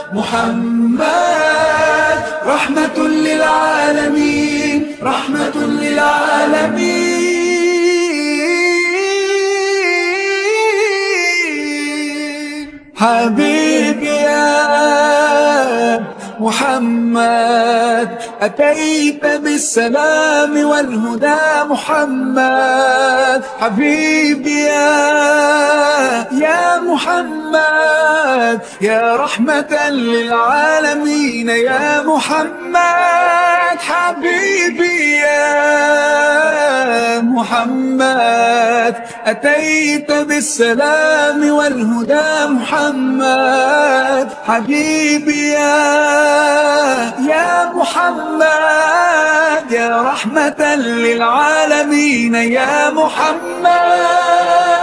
محمد رحمة للعالمين رحمة للعالمين حبيبي يا محمد أتيت بالسلام والهدى محمد حبيبي يا يا محمد يا رحمة للعالمين يا محمد حبيبي يا محمد أتيت بالسلام والهدى محمد حبيبي يا يا محمد يا رحمة للعالمين يا محمد